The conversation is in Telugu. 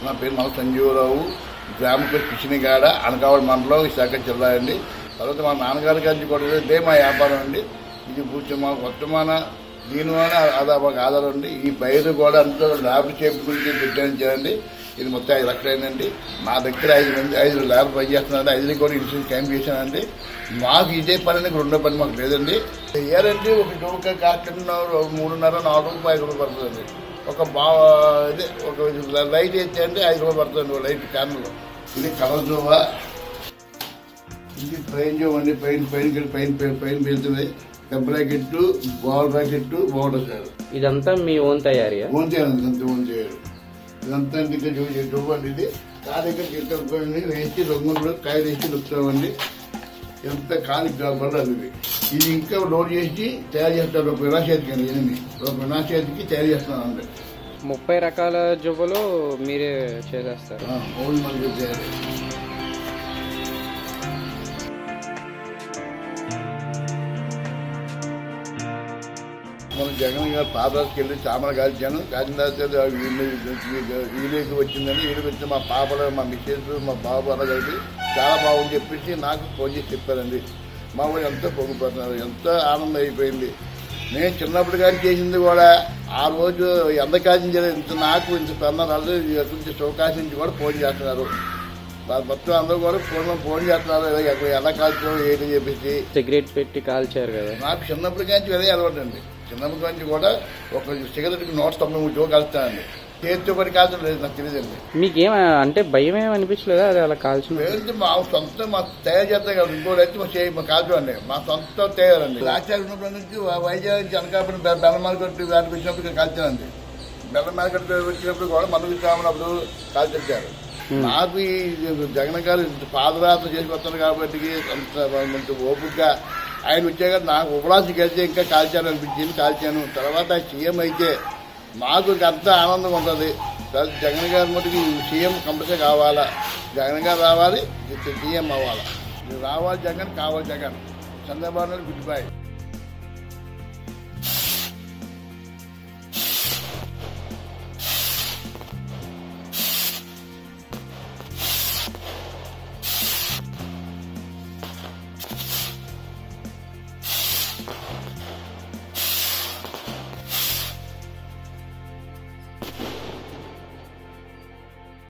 నా పేరు మన సంజీవరావు గ్రామ పేరు కిషినిగాడ అనకావాడ మండలం విశాఖ జిల్లా అండి తర్వాత మా నాన్నగారి గారికి కూడా ఇదే మా వ్యాపారం అండి ఇది పూర్తి మా వర్తమాన దీనివల్ల ఆధార మాకు ఆధారం అండి ఈ పైరు కూడా అంతా ల్యాబ్ చేయించుకుని పెట్టాను ఇది మొత్తం ఐదు లక్షలైందండి మా దగ్గర ఐదు మంది ఐదు ల్యాబ్ పని చేస్తున్నారండి ఐదు కూడా ఇన్సూరెన్స్ క్లెయిమ్ చేశానండి మాకు ఇదే పని అనేది రెండో పని మాకు లేదండి ఏరంటే ఒక డోక కాకుండా మూడున్నర నాలుగు రూపాయలు ఐదు రూపాయలు పడుతుందండి ఒక బా ఇదే ఒక లైట్ అయితే అంటే ఐదు రూపాయలు పడుతుంది ఒక లైట్ క్యాన్లో ఇది కలర్ జోవా ఇది పైన జోవ్ అండి పైన పైన పైన పైన పైన వెళ్తుంది డబ్ bracket ball bracket border sir ఇదంతా మీ ఓన్ తయారీయా ఓన్ చేయాలి ఇదంతా ఓన్ చేయాలి ఇదంతా ఇంకా చూడండి ఇది కాదు ఇంకా చిట్టుకొని వేసి రంగులు కాయలు వేసి నొక్కుతామండి ఎంత కాలి పడదు ఇది ఇది ఇంకా లోడ్ చేసి తయారు చేస్తారు ఒక వినాశేతికి అండి ఇది ఒక వినాశేతికి తయారు చేస్తున్నామండి ముప్పై రకాల జువ్వలు మీరే చేసేస్తారు ఓన్ మనకి తయారు మన జగన్ గారు పాపరాజుకి వెళ్ళి చామల కాల్చాను కాల్చిన తర్వాత వీళ్ళకి వచ్చిందని వీళ్ళకి వచ్చి మా పాపలు మా మిస్సెస్ మా బాబు అలా కలిపి చాలా బాగుంది చెప్పేసి నాకు ఫోన్ చేసి చెప్పారండి మా వాళ్ళు ఎంతో పొంగిపోతున్నారు ఎంతో ఆనందం అయిపోయింది నేను చిన్నప్పుడు కానీ చేసింది కూడా ఆ రోజు ఎంత కాసించారు ఇంత నాకు ఇంత స్పందనలు కొంచెం శివకాశించి కూడా ఫోన్ చేస్తున్నారు మొత్తం అందరూ కూడా ఫోన్ ఫోన్ చేస్తున్నారు ఎక్కడ ఎలా కాల్చారు ఏంటి చెప్పేసి సిగరెట్ పెట్టి కాల్చారు కదా నాకు చిన్నప్పటి నుంచి అదే అలవాటు అండి చిన్నప్పటి నుంచి కూడా ఒక సిగరెట్కి నూట తొంభై మూడు జోకి కలుస్తానండి చేతితో పడి కాల్చడం లేదు నాకు తెలియదండి మీకేం అంటే భయం ఏమి అనిపించలేదా అది అలా కాల్చిన పేరుతో మా సొంత మా తయారు చేస్తాం కదా ఇంకోటి అయితే మా చేయి మా కాల్చండి మా సొంత తయారండి రాష్ట్రాలు ఉన్నప్పటి నుంచి వైజాగ్ నుంచి అనకాపల్లి బెల్లమాల కొట్టి వాటికి వచ్చినప్పుడు ఇక్కడ కాల్చానండి బెల్లమాల కొట్టి వచ్చినప్పుడు కూడా మనకు కామనప్పుడు కాల్చారు నాకు ఈ జగన్ గారు ఇంత పాదయాత్ర చేసి వస్తాను కాబట్టి అంత అంత ఓపికగా ఆయన వచ్చాక నాకు ఉపరాశి కలిసి ఇంకా కాల్చాను అనిపించింది కాల్చాను తర్వాత సీఎం అయితే మాకు ఇంకా అంత ఆనందం ఉంటుంది జగన్ గారి మటుకు సీఎం కంపల్సరీ కావాలా జగన్ గారు రావాలి సీఎం అవ్వాలి రావాలి జగన్ కావాలి జగన్ చంద్రబాబు నాయుడు గుడ్ బై